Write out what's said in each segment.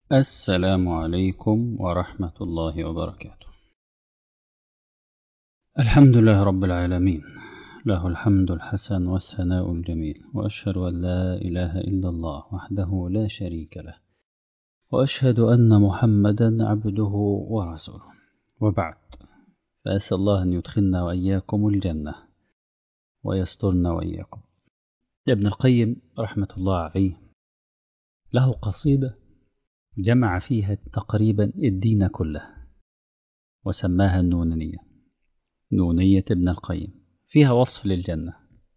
السلام عليكم ورحمة الله وبركاته الحمد لله رب العالمين له الحمد الحسن والثناء الجميل وأشهد أن لا إله إلا الله وحده لا شريك له وأشهد أن محمدا عبده ورسوله وبعد فأسأل الله أن يدخلنا وإياكم الجنة ويسترنا وإياكم ابن القيم رحمة الله عليه له قصيدة جمع فيها تقريبا الدين كله وسماها النونية نونية ابن القيم فيها وصف للجنة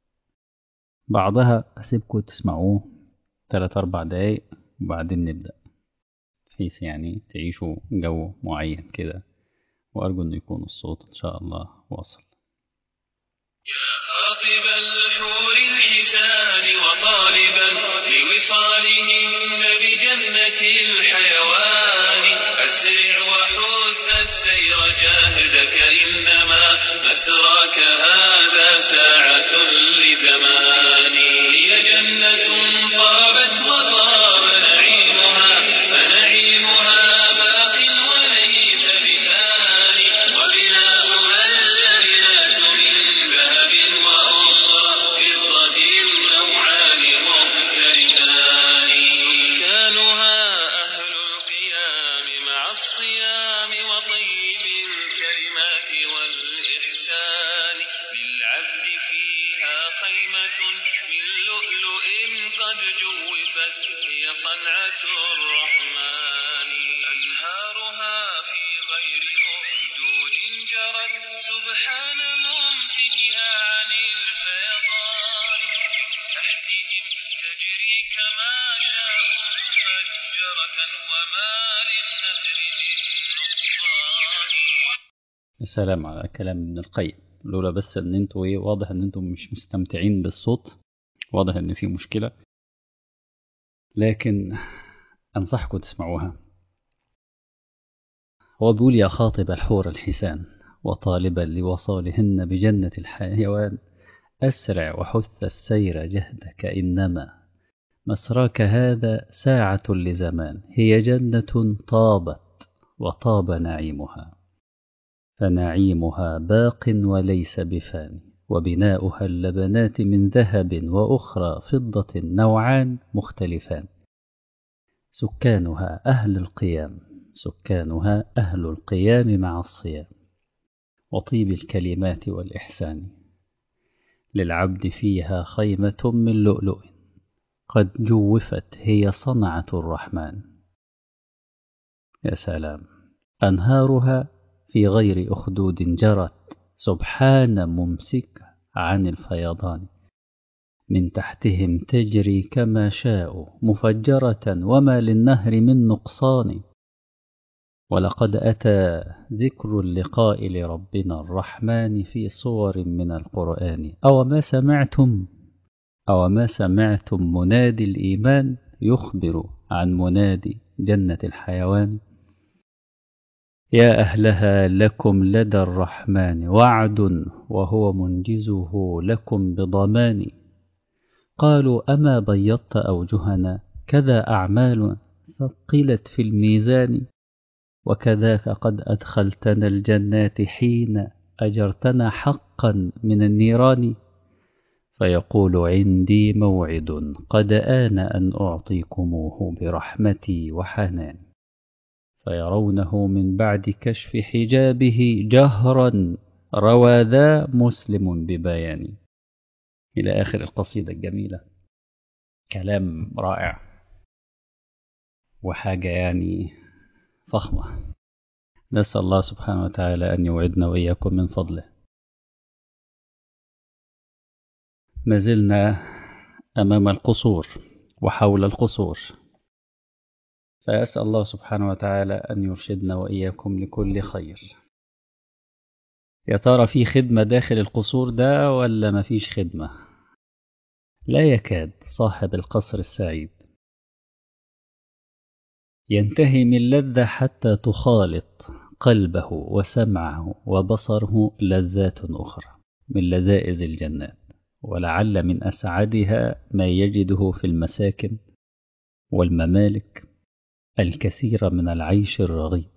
بعضها أسيبكم تسمعوه ثلاث أربع دقايق وبعدين نبدأ بحيث يعني تعيشوا جو معين كده وأرجو أن يكون الصوت إن شاء الله واصل يا خاطب الحور الحسان وطالبا لوصالهن بجنة الحيوان أسرع وحث السير جاهدك إنما مسراك هذا ساعة لزمان هي جنة طابت وطاب نعيمها فنعيمها باق وليس بثاني وبناؤها الليلات من ذهب وأخرى فضة نوعان مختلفان سكانها أهل القيام مع الصيام وطيب الكلمات والإحسان للعبد فيها خيمة من لؤلؤ قد جوفت هي صنعة الرحمن أنهارها في غير أخدود جرت سبحان ممسكها عن الفيضان من تحتهم تجري كما شاء مفجرة وما للنهر من نقصان يا سلام على كلام ابن القيم لولا بس ان انتوا ايه واضح ان انتوا مش مستمتعين بالصوت واضح ان في مشكلة لكن انصحكم تسمعوها هو بيقول يا خاطب الحور الحسان وطالبا لوصالهن بجنة الحيوان أسرع وحث السير جهدك إنما مسراك هذا ساعة لزمان هي جنة طابت وطاب نعيمها فنعيمها باق وليس بفان وبناؤها اللبنات من ذهب وأخرى فضة نوعان مختلفان سكانها أهل القيام سكانها أهل القيام مع الصيام وطيب الكلمات والإحسان للعبد فيها خيمة من لؤلؤ قد جوفت هي صنعة الرحمن يا سلام أنهارها في غير أخدود جرت سبحان ممسك عن الفيضان من تحتهم تجري كما شاءوا مفجرة وما للنهر من نقصان ولقد أتى ذكر اللقاء لربنا الرحمن في صور من القرآن أو ما سمعتم أو ما سمعتم منادي الإيمان يخبر عن منادي جنة الحيوان يا أهلها لكم لدى الرحمن وعد وهو منجزه لكم بضمان قالوا أما بيضت أوجهنا كذا أعمال ثقلت في الميزان وكذاك قد أدخلتنا الجنات حين أجرتنا حقا من النيران فيقول عندي موعد قد آن أن أعطيكموه برحمتي وحنان فيرونه من بعد كشف حجابه جهرا روى ذا مسلم ببيان إلى آخر القصيدة الجميلة كلام رائع وحاجة يعني فخمة نسأل الله سبحانه وتعالى أن يوعدنا وإياكم من فضله ما زلنا أمام القصور وحول القصور فأسأل الله سبحانه وتعالى أن يرشدنا وإياكم لكل خير يا ترى في خدمة داخل القصور ده ولا مفيش خدمة لا يكاد صاحب القصر السعيد ينتهي من لذة حتى تخالط قلبه وسمعه وبصره لذات أخرى من لذائذ الجنات ولعل من أسعدها ما يجده في المساكن والممالك الكثير من العيش الرغيد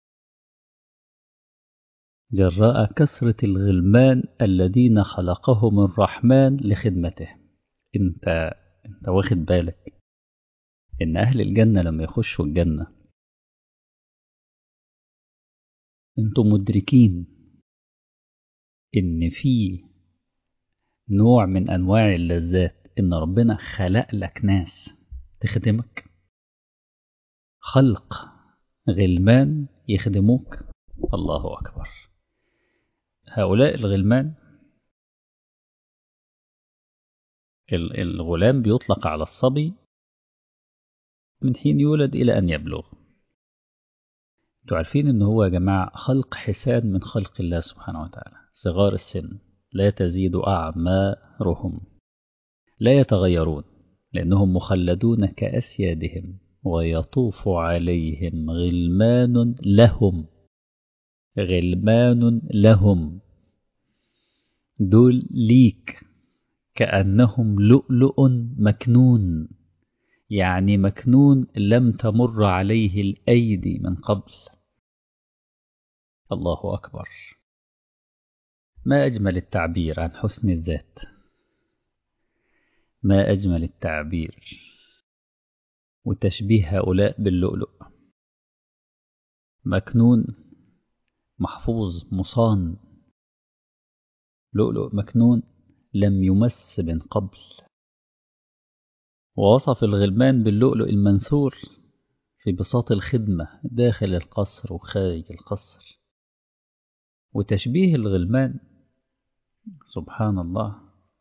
جراء كثرة الغلمان الذين خلقهم الرحمن لخدمته انت انت واخد بالك ان اهل الجنة لما يخشوا الجنة انتم مدركين ان في نوع من انواع اللذات ان ربنا خلق لك ناس تخدمك خلق غلمان يخدموك الله اكبر هؤلاء الغلمان الغلام بيطلق على الصبي من حين يولد إلى أن يبلغ انتوا عارفين ان هو يا جماعة خلق حسان من خلق الله سبحانه وتعالى صغار السن لا تزيد أعمارهم لا يتغيرون لأنهم مخلدون كأسيادهم ويطوف عليهم غلمان لهم غلمان لهم دول ليك كأنهم لؤلؤ مكنون يعني مكنون لم تمر عليه الأيدي من قبل الله أكبر ما أجمل التعبير عن حسن الذات ما أجمل التعبير وتشبيه هؤلاء باللؤلؤ مكنون محفوظ مصان لؤلؤ مكنون لم يمس من قبل ووصف الغلمان باللؤلؤ المنثور في بساط الخدمة داخل القصر وخارج القصر وتشبيه الغلمان سبحان الله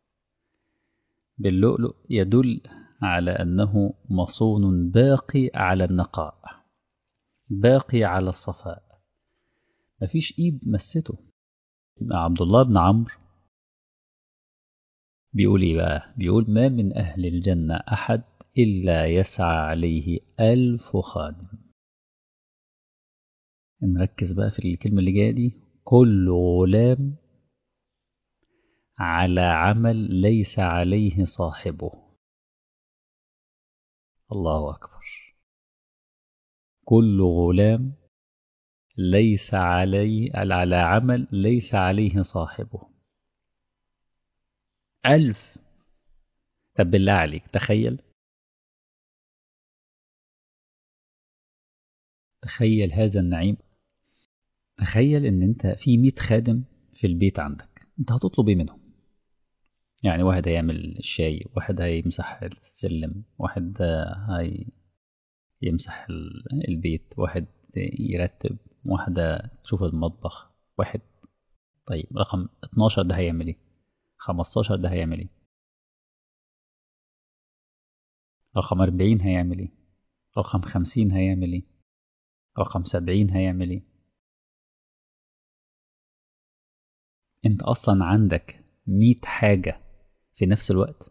باللؤلؤ يدل على أنه مصون باقي على النقاء باقي على الصفاء مفيش إيد مسته عبد الله بن عمرو بيقول إيه بقى بيقول ما من أهل الجنة أحد إلا يسعى عليه ألف خادم نركز بقى في الكلمة اللي جاية دي كل غلام على عمل ليس عليه صاحبه الله أكبر كل غلام ليس عليه على عمل ليس عليه صاحبه ألف طب بالله عليك تخيل تخيل هذا النعيم تخيل ان انت في 100 خادم في البيت عندك انت هتطلب ايه منهم يعني واحد هيعمل الشاي واحد هيمسح السلم واحد هي يمسح البيت واحد يرتب واحدة تشوف المطبخ واحد طيب رقم 12 ده هيعمل ايه 15 ده هيعمل ايه رقم 40 هيعمل ايه رقم 50 هيعمل ايه رقم 70 هيعمل ايه انت اصلا عندك 100 حاجة في نفس الوقت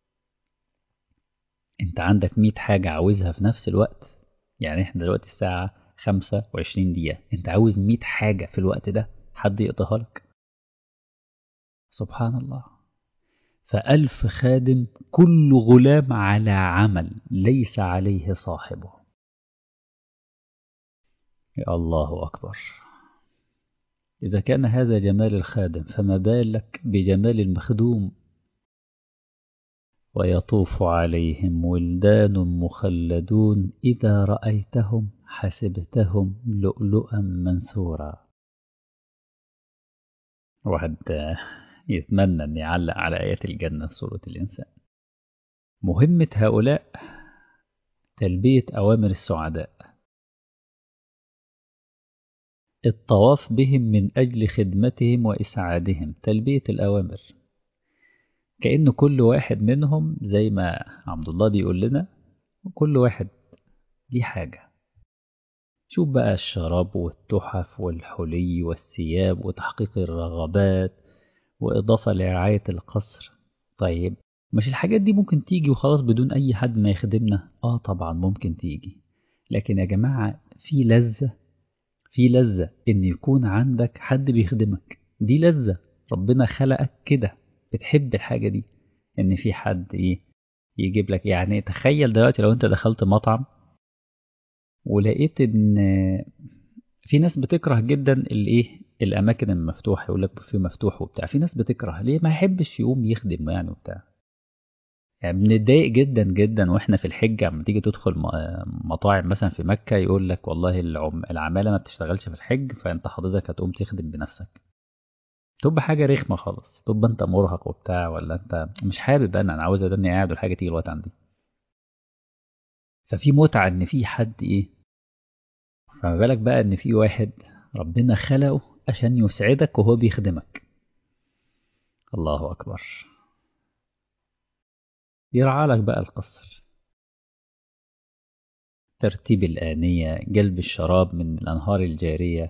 انت عندك 100 حاجة عاوزها في نفس الوقت يعني احنا دلوقتي الساعة 25 دقيقة انت عاوز 100 حاجة في الوقت ده حد يقضيها لك سبحان الله فألف خادم كل غلام على عمل ليس عليه صاحبه يا الله أكبر إذا كان هذا جمال الخادم فما بالك بجمال المخدوم ويطوف عليهم ولدان مخلدون إذا رأيتهم حسبتهم لؤلؤا منثورا واحد يتمنى أن يعلق على آيات الجنة في سورة الإنسان مهمة هؤلاء تلبية أوامر السعداء الطواف بهم من أجل خدمتهم وإسعادهم تلبية الأوامر كأن كل واحد منهم زي ما عبد الله بيقول لنا كل واحد ليه حاجة شوف بقى الشراب والتحف والحلي والثياب وتحقيق الرغبات وإضافة لرعاية القصر طيب مش الحاجات دي ممكن تيجي وخلاص بدون أي حد ما يخدمنا آه طبعا ممكن تيجي لكن يا جماعة في لذة في لذة إن يكون عندك حد بيخدمك دي لذة ربنا خلقك كده بتحب الحاجة دي إن في حد إيه يجيب لك يعني تخيل دلوقتي لو أنت دخلت مطعم ولقيت ان في ناس بتكره جدا الايه الاماكن المفتوحه يقول لك في مفتوح وبتاع في ناس بتكره ليه ما يحبش يقوم يخدم يعني وبتاع يعني بنتضايق جدا جدا واحنا في الحج لما تيجي تدخل مطاعم مثلا في مكه يقول لك والله العم... العماله ما بتشتغلش في الحج فانت حضرتك هتقوم تخدم بنفسك تبقى حاجه رخمه خالص تبقى انت مرهق وبتاع ولا انت مش حابب انا انا عاوز ادني قاعد والحاجه تيجي الوقت عندي ففي متعه ان في حد ايه فما بالك بقى ان في واحد ربنا خلقه عشان يسعدك وهو بيخدمك الله اكبر يرعى لك بقى القصر ترتيب الآنية جلب الشراب من الأنهار الجارية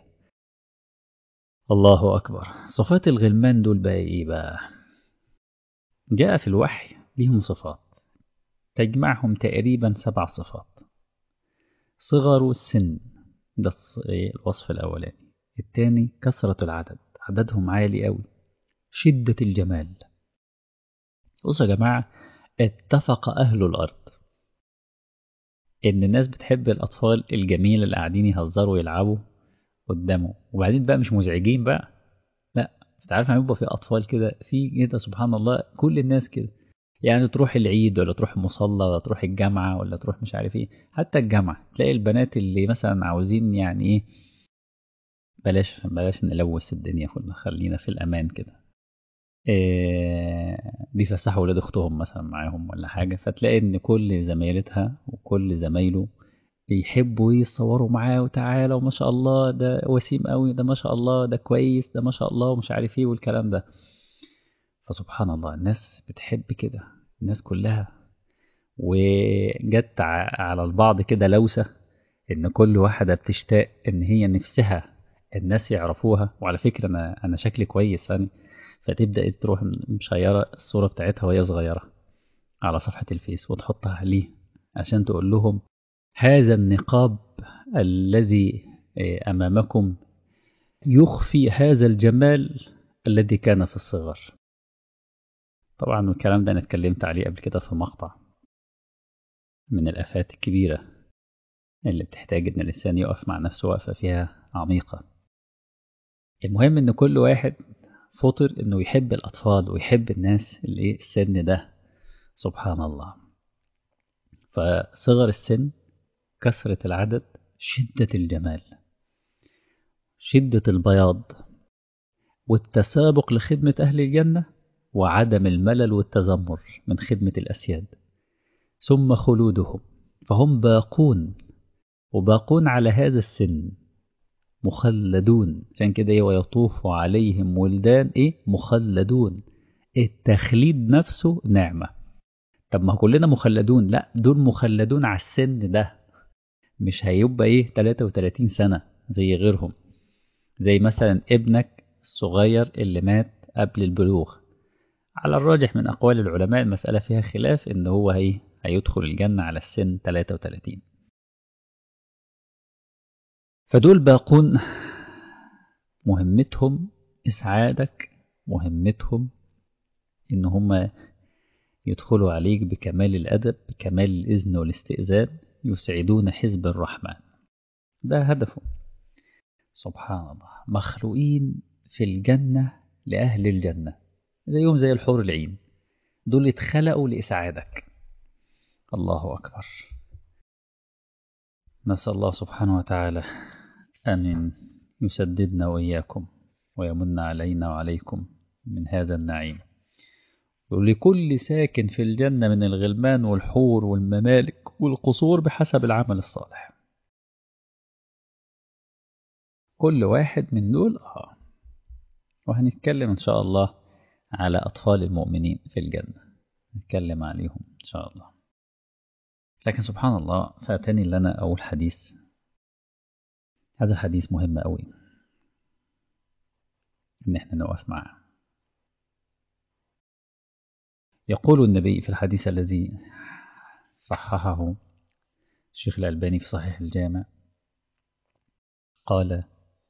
الله أكبر صفات الغلمان دول بقى إيه بقى جاء في الوحي ليهم صفات تجمعهم تقريبا سبع صفات صغر السن ده الوصف الأولاني الثاني كثرة العدد عددهم عالي أوي شدة الجمال بصوا يا جماعة اتفق أهل الأرض إن الناس بتحب الأطفال الجميلة اللي قاعدين يهزروا ويلعبوا قدامه وبعدين بقى مش مزعجين بقى لا انت عارف هيبقى في أطفال كده في كده سبحان الله كل الناس كده يعني تروح العيد ولا تروح المصلى ولا تروح الجامعة ولا تروح مش عارف ايه حتى الجامعة تلاقي البنات اللي مثلا عاوزين يعني ايه بلاش بلاش نلوث الدنيا كلها خلينا في الأمان كده إيه بيفسحوا ولاد اختهم مثلا معاهم ولا حاجة فتلاقي ان كل زميلتها وكل زمايله يحبوا يصوروا معاه وتعالى وما شاء الله ده وسيم قوي ده ما شاء الله ده كويس ده ما شاء الله ومش عارف ايه والكلام ده فسبحان الله الناس بتحب كده الناس كلها وجت على البعض كده لوسة ان كل واحدة بتشتاق ان هي نفسها الناس يعرفوها وعلى فكرة انا انا شكلي كويس يعني فتبدأ تروح مشيرة الصورة بتاعتها وهي صغيرة على صفحة الفيس وتحطها ليه عشان تقول لهم هذا النقاب الذي أمامكم يخفي هذا الجمال الذي كان في الصغر طبعا الكلام ده أنا اتكلمت عليه قبل كده في مقطع من الآفات الكبيرة اللي بتحتاج إن الإنسان يقف مع نفسه وقفة فيها عميقة المهم إن كل واحد فطر إنه يحب الأطفال ويحب الناس اللي السن ده سبحان الله فصغر السن كثرة العدد شدة الجمال شدة البياض والتسابق لخدمة أهل الجنة وعدم الملل والتذمر من خدمة الأسياد ثم خلودهم فهم باقون وباقون على هذا السن مخلدون عشان كده ايه ويطوف عليهم ولدان ايه مخلدون التخليد نفسه نعمة طب ما كلنا مخلدون لا دول مخلدون على السن ده مش هيبقى ايه 33 سنة زي غيرهم زي مثلا ابنك الصغير اللي مات قبل البلوغ على الراجح من أقوال العلماء المسألة فيها خلاف إن هو هي هيدخل الجنة على السن 33 فدول باقون مهمتهم إسعادك مهمتهم إن هم يدخلوا عليك بكمال الأدب بكمال الإذن والاستئذان يسعدون حزب الرحمن ده هدفه سبحان الله مخلوقين في الجنة لأهل الجنة زيهم زي الحور العين دول اتخلقوا لإسعادك الله أكبر نسأل الله سبحانه وتعالى أن يسددنا وإياكم ويمن علينا وعليكم من هذا النعيم ولكل ساكن في الجنة من الغلمان والحور والممالك والقصور بحسب العمل الصالح كل واحد من دول آه وهنتكلم إن شاء الله على أطفال المؤمنين في الجنة نتكلم عليهم إن شاء الله لكن سبحان الله فاتني لنا أول حديث هذا الحديث مهم أوي إن إحنا نقف معه يقول النبي في الحديث الذي صححه الشيخ الألباني في صحيح الجامع قال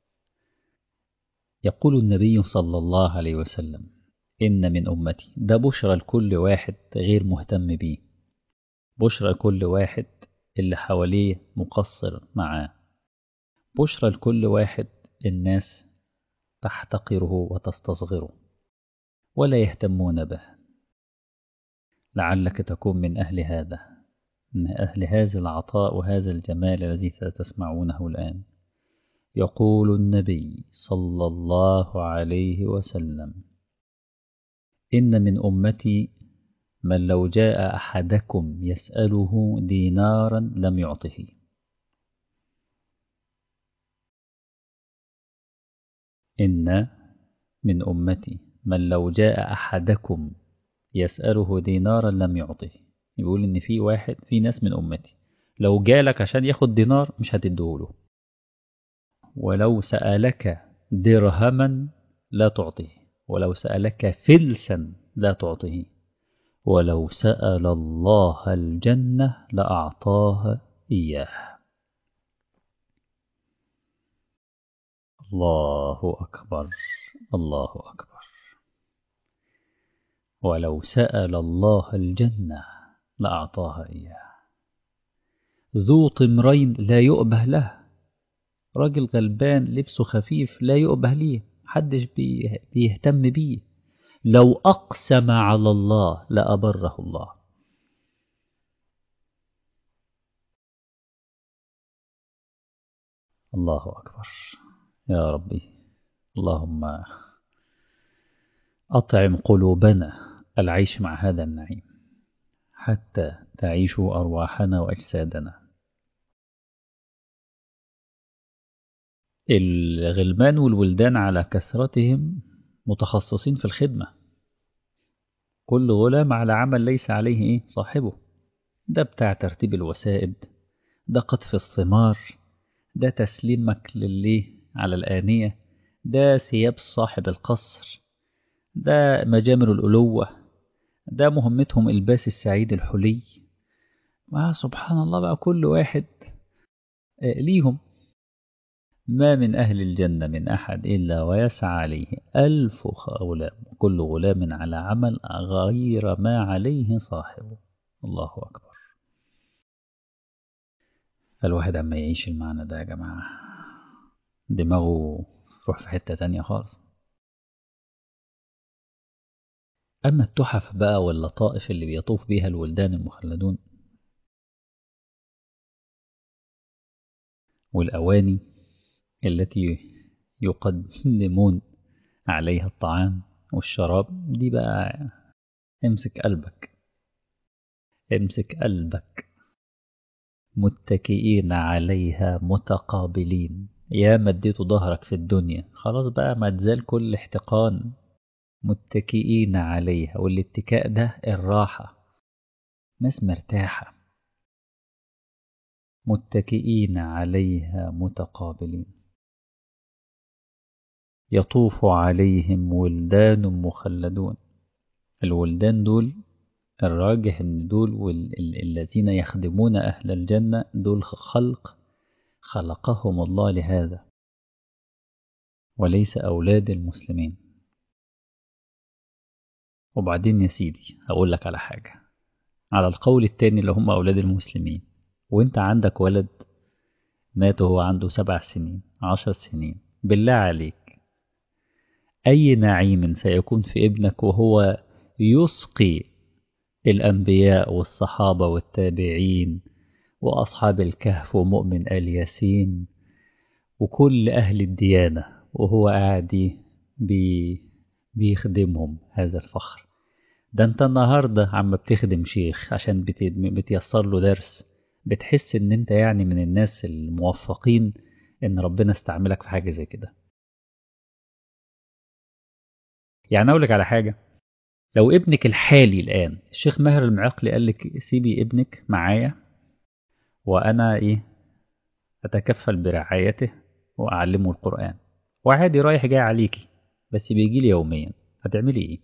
يقول النبي صلى الله عليه وسلم إن من أمتي ده بشرى لكل واحد غير مهتم بيه بشرى كل واحد اللي حواليه مقصر معاه بشرى لكل واحد الناس تحتقره وتستصغره ولا يهتمون به لعلك تكون من أهل هذا من أهل هذا العطاء وهذا الجمال الذي ستسمعونه الآن يقول النبي صلى الله عليه وسلم إن من أمتي من لو جاء أحدكم يسأله دينارا لم يعطه إن من أمتي من لو جاء أحدكم يسأله دينارا لم يعطه يقول إن في واحد في ناس من أمتي لو جالك عشان ياخد دينار مش هتديهوله ولو سألك درهما لا تعطيه ولو سألك فلسا لا تعطيه ولو سأل الله الجنة لأعطاها إياه الله أكبر الله أكبر ولو سأل الله الجنة لأعطاها إياه ذو طمرين لا يؤبه له راجل غلبان لبسه خفيف لا يؤبه ليه محدش بيهتم بيه لو أقسم على الله لأبره الله الله أكبر يا ربي اللهم أطعم قلوبنا العيش مع هذا النعيم حتى تعيش أرواحنا وأجسادنا الغلمان والولدان على كثرتهم متخصصين في الخدمة كل غلام على عمل ليس عليه إيه صاحبه ده بتاع ترتيب الوسائد ده قطف الثمار ده تسليمك للي على الآنية ده ثياب صاحب القصر ده مجامر الألوة ده مهمتهم إلباس السعيد الحلي ما سبحان الله بقى كل واحد ليهم ما من أهل الجنة من أحد إلا ويسعى عليه ألف غلام كل غلام على عمل غير ما عليه صاحبه الله أكبر فالواحد أما يعيش المعنى ده يا جماعة دماغه روح في حتة تانية خالص أما التحف بقى واللطائف اللي بيطوف بيها الولدان المخلدون والأواني التي يقدمون عليها الطعام والشراب دي بقى امسك قلبك امسك قلبك متكئين عليها متقابلين يا مديت ظهرك في الدنيا خلاص بقى ما تزال كل احتقان متكئين عليها والاتكاء ده الراحة ناس مرتاحة متكئين عليها متقابلين يطوف عليهم ولدان مخلدون الولدان دول الراجح ان دول الذين يخدمون اهل الجنة دول خلق خلقهم الله لهذا وليس اولاد المسلمين وبعدين يا سيدي هقول لك على حاجة على القول التاني اللي هم اولاد المسلمين وانت عندك ولد مات وهو عنده سبع سنين عشر سنين بالله عليك أي نعيم سيكون في ابنك وهو يسقي الأنبياء والصحابة والتابعين وأصحاب الكهف ومؤمن آل ياسين وكل أهل الديانة وهو قاعد بي بيخدمهم هذا الفخر ده انت النهاردة عم بتخدم شيخ عشان بتيسر له درس بتحس ان انت يعني من الناس الموفقين ان ربنا استعملك في حاجة زي كده يعني اقول لك على حاجة لو ابنك الحالي الآن الشيخ ماهر المعقلي قال لك سيبي ابنك معايا وأنا إيه أتكفل برعايته وأعلمه القرآن وعادي رايح جاي عليكي بس بيجي لي يوميا هتعملي إيه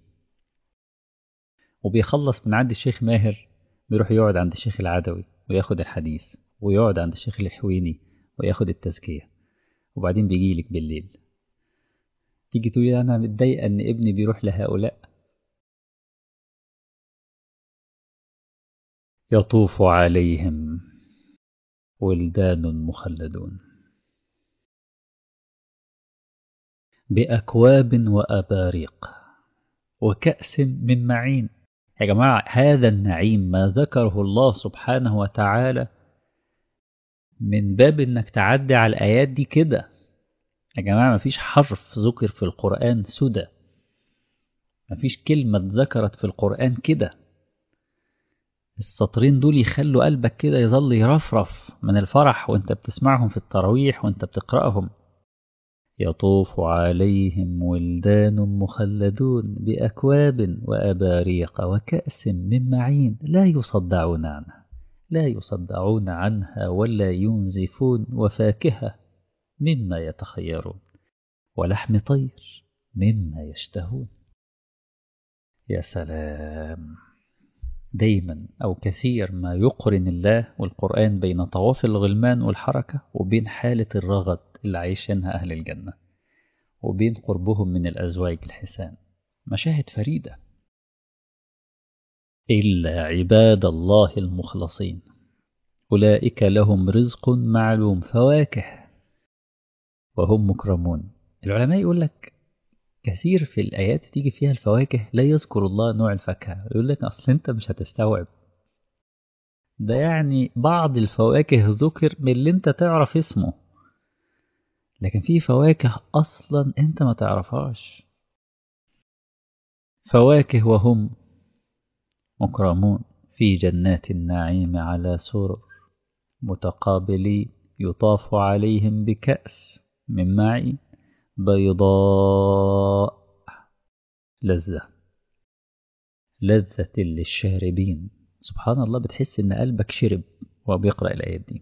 وبيخلص من عند الشيخ ماهر بيروح يقعد عند الشيخ العدوي وياخد الحديث ويقعد عند الشيخ الحويني وياخد التزكية وبعدين بيجي لك بالليل تيجي تقولي أنا متضايقة إن ابني بيروح لهؤلاء يطوف عليهم ولدان مخلدون بأكواب وأباريق وكأس من معين يا جماعة هذا النعيم ما ذكره الله سبحانه وتعالى من باب انك تعدي على الآيات دي كده يا جماعة مفيش حرف ذكر في القرآن سدى مفيش كلمة ذكرت في القرآن كده السطرين دول يخلوا قلبك كده يظل يرفرف من الفرح وانت بتسمعهم في التراويح وانت بتقرأهم يطوف عليهم ولدان مخلدون بأكواب وأباريق وكأس من معين لا يصدعون عنها لا يصدعون عنها ولا ينزفون وفاكهة مما يتخيرون ولحم طير مما يشتهون يا سلام دايما أو كثير ما يقرن الله والقرآن بين طواف الغلمان والحركة وبين حالة الرغد اللي عايشينها أهل الجنة وبين قربهم من الأزواج الحسان مشاهد فريدة إلا عباد الله المخلصين أولئك لهم رزق معلوم فواكه وهم مكرمون العلماء يقول لك كثير في الآيات تيجي فيها الفواكه لا يذكر الله نوع الفاكهة يقول لك أصل أنت مش هتستوعب ده يعني بعض الفواكه ذكر من اللي أنت تعرف اسمه لكن في فواكه أصلا أنت ما تعرفهاش فواكه وهم مكرمون في جنات النعيم على سرر متقابلين يطاف عليهم بكأس من معين بيضاء لذة لذة للشاربين سبحان الله بتحس ان قلبك شرب وهو بيقرأ الآيات دي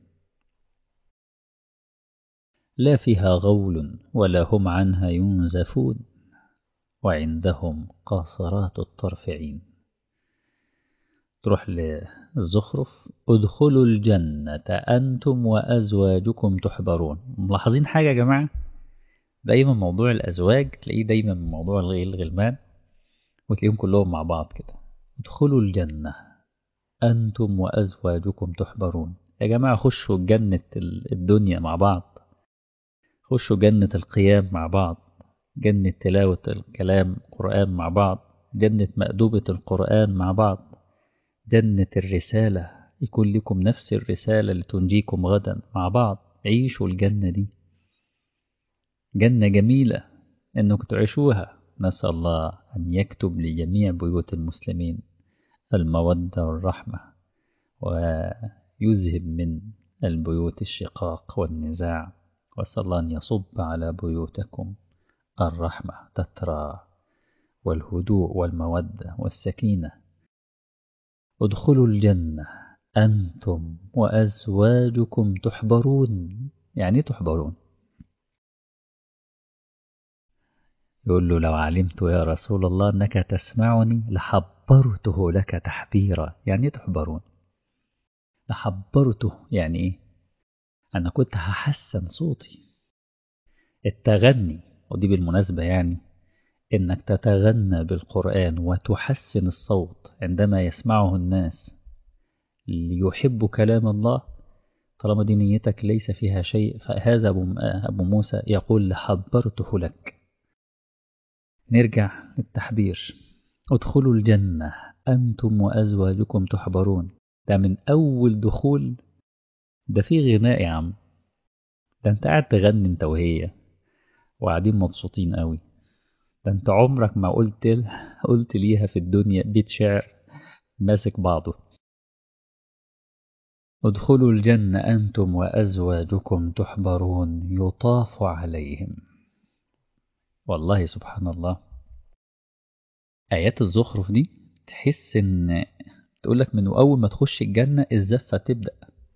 لا فيها غول ولا هم عنها ينزفون وعندهم قاصرات الطرفعين تروح للزخرف ادخلوا الجنة أنتم وأزواجكم تحبرون ملاحظين حاجة يا جماعة دايما موضوع الأزواج تلاقيه دايما موضوع الغلمان وتلاقيهم كلهم مع بعض كده ادخلوا الجنة أنتم وأزواجكم تحبرون يا جماعة خشوا جنة الدنيا مع بعض خشوا جنة القيام مع بعض جنة تلاوة الكلام قرآن مع بعض جنة مأدوبة القرآن مع بعض جنة الرسالة يكون لكم نفس الرسالة لتنجيكم غدا مع بعض عيشوا الجنة دي جنة جميلة أنكم تعيشوها نسأل الله أن يكتب لجميع بيوت المسلمين المودة والرحمة ويذهب من البيوت الشقاق والنزاع وأسأل الله أن يصب على بيوتكم الرحمة تترى والهدوء والمودة والسكينة ادخلوا الجنة أنتم وأزواجكم تحبرون يعني تحبرون يقول له لو علمت يا رسول الله أنك تسمعني لحبرته لك تحبيرا يعني تحبرون لحبرته يعني إيه أنا كنت هحسن صوتي التغني ودي بالمناسبة يعني إنك تتغنى بالقرآن وتحسن الصوت عندما يسمعه الناس ليحبوا كلام الله طالما دي نيتك ليس فيها شيء فهذا أبو موسى يقول لحبرته لك نرجع للتحبير ادخلوا الجنة أنتم وأزواجكم تحبرون ده من أول دخول ده في غناء يا عم ده انت قاعد تغني انت وهي وقاعدين مبسوطين قوي ده انت عمرك ما قلت قلت ليها في الدنيا بيت شعر ماسك بعضه ادخلوا الجنة أنتم وأزواجكم تحبرون يطاف عليهم والله سبحان الله آيات الزخرف دي تحس إن تقولك من أول ما تخش الجنة الزفة تبدأ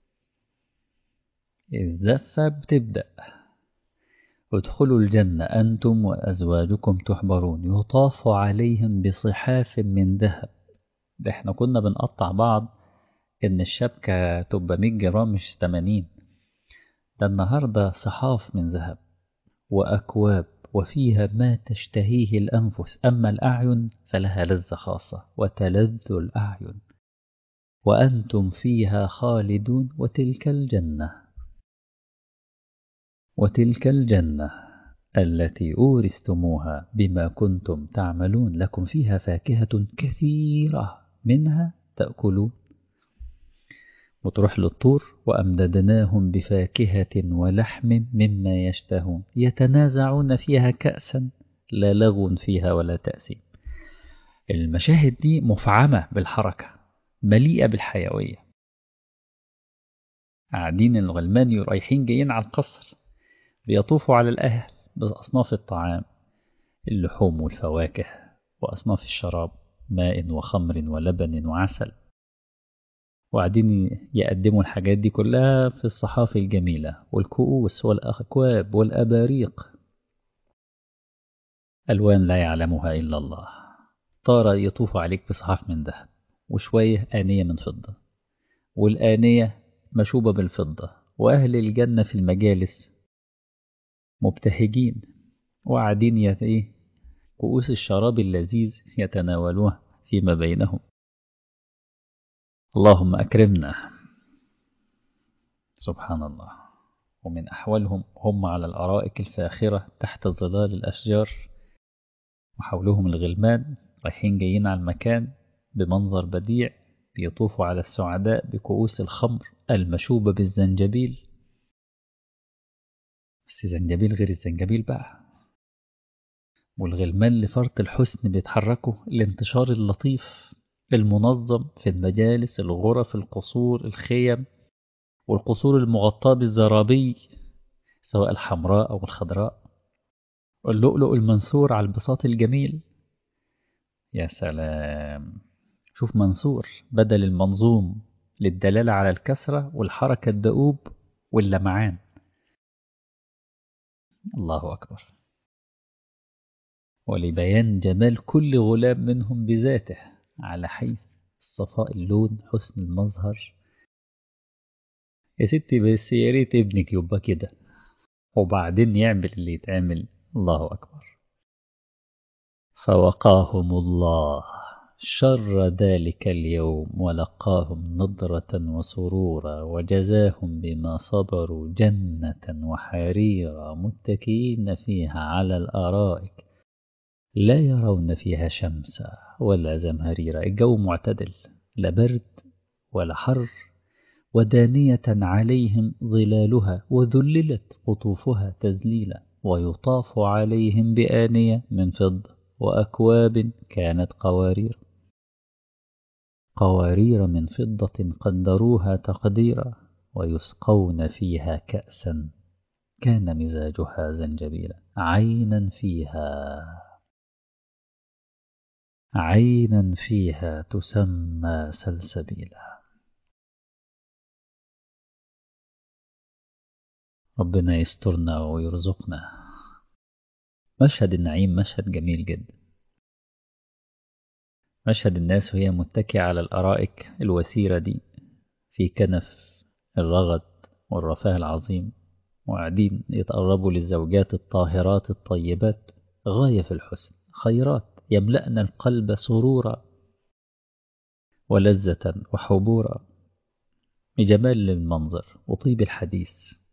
الزفة بتبدأ ادخلوا الجنة أنتم وأزواجكم تحبرون يطاف عليهم بصحاف من ذهب ده احنا كنا بنقطع بعض إن الشبكة تبقى 100 جرام مش 80 ده النهاردة صحاف من ذهب وأكواب وفيها ما تشتهيه الأنفس أما الأعين فلها لذة خاصة وتلذ الأعين وأنتم فيها خالدون وتلك الجنة وتلك الجنة التي أورثتموها بما كنتم تعملون لكم فيها فاكهة كثيرة منها تأكلون وتروح للطور وأمددناهم بفاكهة ولحم مما يشتهون يتنازعون فيها كأسا لا لغو فيها ولا تأثيم المشاهد دي مفعمة بالحركة مليئة بالحيوية قاعدين الغلمان رايحين جايين على القصر بيطوفوا على الأهل بأصناف الطعام اللحوم والفواكه وأصناف الشراب ماء وخمر ولبن وعسل وقاعدين يقدموا الحاجات دي كلها في الصحافي الجميلة والكؤوس والأكواب والأباريق ألوان لا يعلمها إلا الله طار يطوف عليك بصحاف من ذهب وشوية آنية من فضة والآنية مشوبة بالفضة وأهل الجنة في المجالس مبتهجين وقاعدين إيه كؤوس الشراب اللذيذ يتناولوها فيما بينهم اللهم أكرمنا سبحان الله ومن أحوالهم هم على الأرائك الفاخرة تحت ظلال الأشجار وحولهم الغلمان رايحين جايين على المكان بمنظر بديع بيطوفوا على السعداء بكؤوس الخمر المشوبة بالزنجبيل بس زنجبيل غير الزنجبيل بقى والغلمان لفرط الحسن بيتحركوا الانتشار اللطيف المنظم في المجالس الغرف القصور الخيم والقصور المغطاة بالزرابي سواء الحمراء أو الخضراء واللؤلؤ المنثور على البساط الجميل يا سلام شوف منثور بدل المنظوم للدلالة على الكسرة والحركة الدؤوب واللمعان الله أكبر ولبيان جمال كل غلام منهم بذاته على حيث صفاء اللون حسن المظهر يا ستي بس يا ريت ابنك يبقى كده وبعدين يعمل اللي يتعمل الله أكبر فوقاهم الله شر ذلك اليوم ولقاهم نضرة وسرورا وجزاهم بما صبروا جنة وحريرا متكئين فيها على الأرائك لا يرون فيها شمسا ولا زمهريرا الجو معتدل لا برد ولا حر ودانية عليهم ظلالها وذللت قطوفها تذليلا ويطاف عليهم بآنية من فضة وأكواب كانت قوارير قوارير من فضة قدروها تقديرا ويسقون فيها كأسا كان مزاجها زنجبيلا عينا فيها عينا فيها تسمى سلسبيلا ربنا يسترنا ويرزقنا مشهد النعيم مشهد جميل جدا مشهد الناس وهي متكئة على الأرائك الوثيرة دي في كنف الرغد والرفاه العظيم وقاعدين يتقربوا للزوجات الطاهرات الطيبات غاية في الحسن خيرات يملأن القلب سرورا ولذة وحبورا بجمال المنظر وطيب الحديث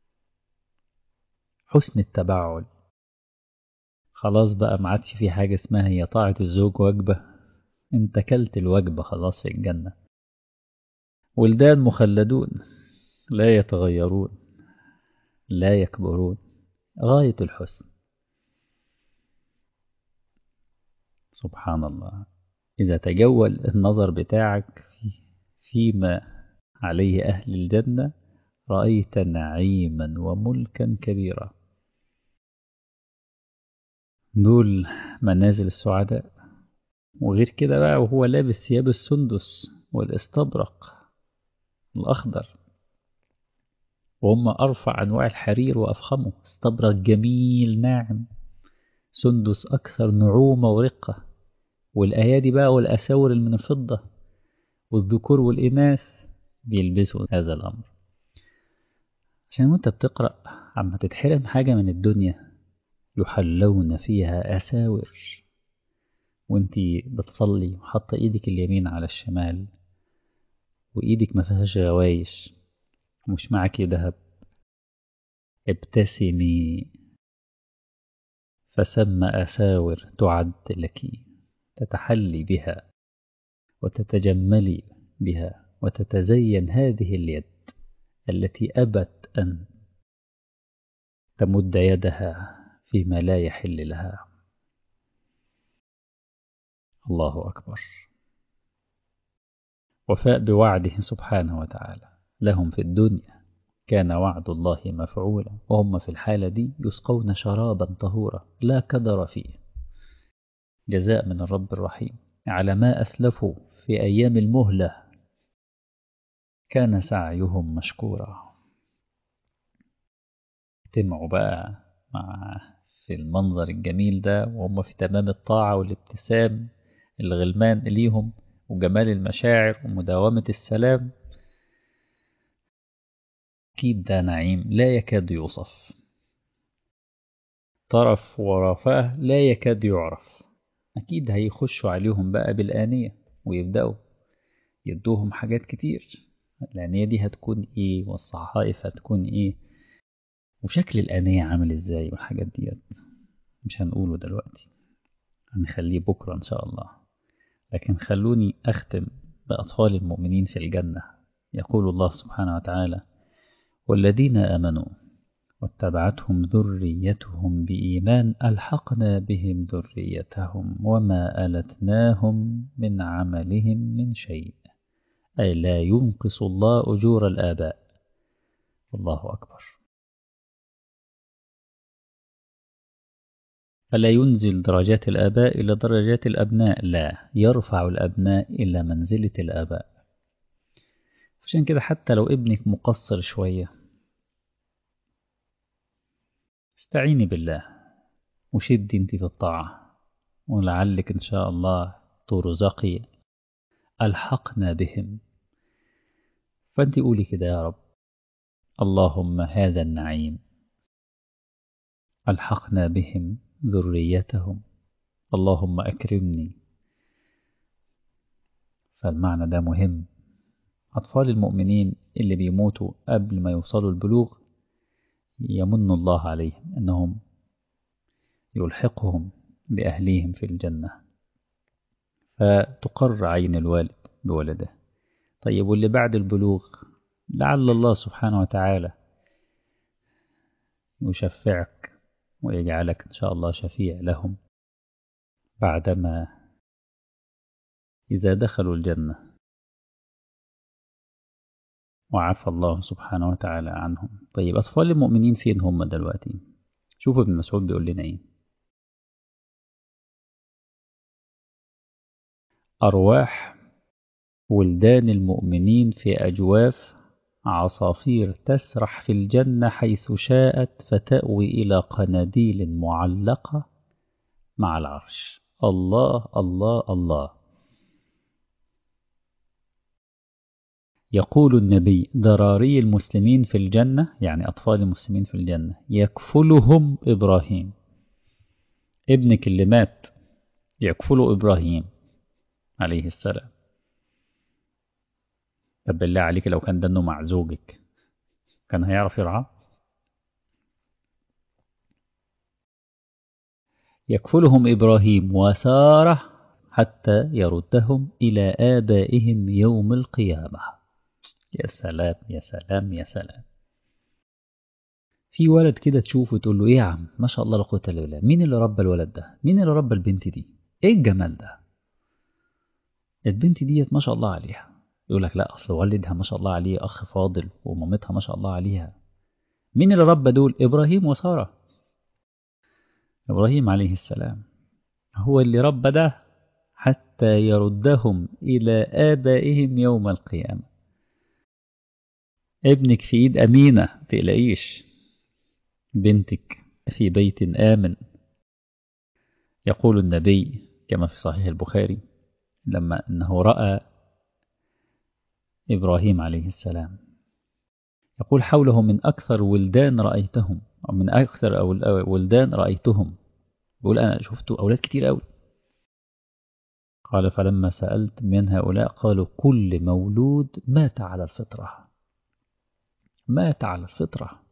حسن التبعل خلاص بقى ما عادش في حاجة اسمها هي طاعة الزوج وجبة انت كلت الوجبة خلاص في الجنة ولدان مخلدون لا يتغيرون لا يكبرون غاية الحسن سبحان الله إذا تجول النظر بتاعك فيما عليه أهل الجنة رأيت نعيما وملكا كبيرا دول منازل السعداء وغير كده بقى وهو لابس ثياب السندس والاستبرق الأخضر وهم أرفع أنواع الحرير وأفخمه استبرق جميل ناعم سندس أكثر نعومة ورقة والأيادي بقى والأساور من الفضة والذكور والإناث بيلبسوا هذا الأمر عشان وانت بتقرأ عما تتحرم حاجة من الدنيا يحلون فيها أساور وانت بتصلي وحاطة ايدك اليمين على الشمال وإيدك ما فيهاش غوايش ومش معاكي ذهب ابتسمي فسم أساور تعد لك تتحلي بها وتتجملي بها وتتزين هذه اليد التي أبت أن تمد يدها فيما لا يحل لها الله أكبر وفاء بوعده سبحانه وتعالى لهم في الدنيا كان وعد الله مفعولا وهم في الحالة دي يسقون شرابا طهورا لا كدر فيه جزاء من الرب الرحيم على ما أسلفوا في أيام المهلة كان سعيهم مشكورا اجتمعوا بقى مع في المنظر الجميل ده وهم في تمام الطاعة والابتسام الغلمان ليهم وجمال المشاعر ومداومة السلام أكيد ده نعيم لا يكاد يوصف طرف ورفاه لا يكاد يعرف أكيد هيخشوا عليهم بقى بالآنية ويبدأوا يدوهم حاجات كتير الآنية دي هتكون إيه والصحائف هتكون إيه وشكل الآنية عامل إزاي والحاجات ديت مش هنقوله دلوقتي هنخليه بكرة إن شاء الله لكن خلوني أختم بأطفال المؤمنين في الجنة يقول الله سبحانه وتعالى والذين آمنوا واتبعتهم ذريتهم بإيمان ألحقنا بهم ذريتهم وما ألتناهم من عملهم من شيء أي لا ينقص الله أجور الآباء الله أكبر فلا ينزل درجات الآباء إلى درجات الأبناء لا يرفع الأبناء إلى منزلة الآباء عشان كده حتى لو ابنك مقصر شوية استعيني بالله وشدي انت في الطاعة ولعلك إن شاء الله ترزقي ألحقنا بهم فأنت قولي كده يا رب اللهم هذا النعيم ألحقنا بهم ذريتهم اللهم أكرمني فالمعنى ده مهم أطفال المؤمنين اللي بيموتوا قبل ما يوصلوا البلوغ يمن الله عليهم أنهم يلحقهم بأهليهم في الجنة فتقر عين الوالد بولده طيب واللي بعد البلوغ لعل الله سبحانه وتعالى يشفعك ويجعلك إن شاء الله شفيع لهم بعدما إذا دخلوا الجنة وعفى الله سبحانه وتعالى عنهم طيب أطفال المؤمنين فين هم دلوقتي شوفوا ابن مسعود بيقول لنا إيه أرواح ولدان المؤمنين في أجواف عصافير تسرح في الجنة حيث شاءت فتأوي إلى قناديل معلقة مع العرش الله الله الله يقول النبي ذراري المسلمين في الجنة يعني أطفال المسلمين في الجنة يكفلهم إبراهيم ابنك اللي مات يكفله إبراهيم عليه السلام طب بالله عليك لو كان دنه مع زوجك كان هيعرف يرعاه يكفلهم إبراهيم وسارة حتى يردهم إلى آبائهم يوم القيامة يا سلام يا سلام يا سلام في ولد كده تشوفه تقول له ايه يا عم ما شاء الله لا قوه الا بالله مين اللي ربى الولد ده مين اللي ربى البنت دي ايه الجمال ده البنت ديت ما شاء الله عليها يقول لك لا اصل والدها ما شاء الله عليه اخ فاضل ومامتها ما شاء الله عليها مين اللي ربى دول ابراهيم وساره ابراهيم عليه السلام هو اللي ربى ده حتى يردهم الى ابائهم يوم القيامه ابنك في ايد امينه تقلقيش بنتك في بيت امن يقول النبي كما في صحيح البخاري لما انه راى إبراهيم عليه السلام يقول حوله من أكثر ولدان رأيتهم أو من أكثر ولدان رأيتهم بيقول أنا شفت أولاد كتير أوي قال فلما سألت من هؤلاء قالوا كل مولود مات على الفطرة مات على الفطرة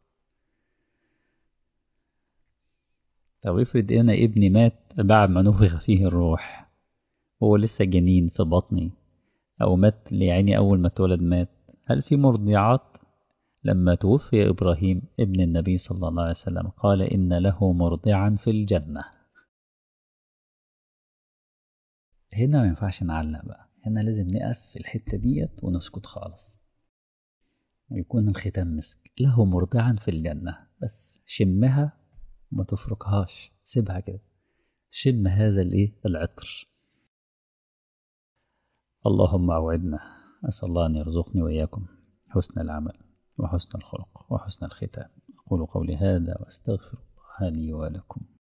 طب افرض انا ابني مات بعد ما نفخ فيه الروح هو لسه جنين في بطني او مات لعيني اول ما اتولد مات هل في مرضعات لما توفي ابراهيم ابن النبي صلى الله عليه وسلم قال ان له مرضعا في الجنه هنا ما ينفعش نعلق بقى هنا لازم نقف في الحته ديت ونسكت خالص ويكون الختام مسك له مرضعا في الجنه بس شمها وما تفركهاش سيبها كده شم هذا الايه العطر اللهم اوعدنا اسال الله ان يرزقني واياكم حسن العمل وحسن الخلق وحسن الختام اقول قولي هذا واستغفر الله لي ولكم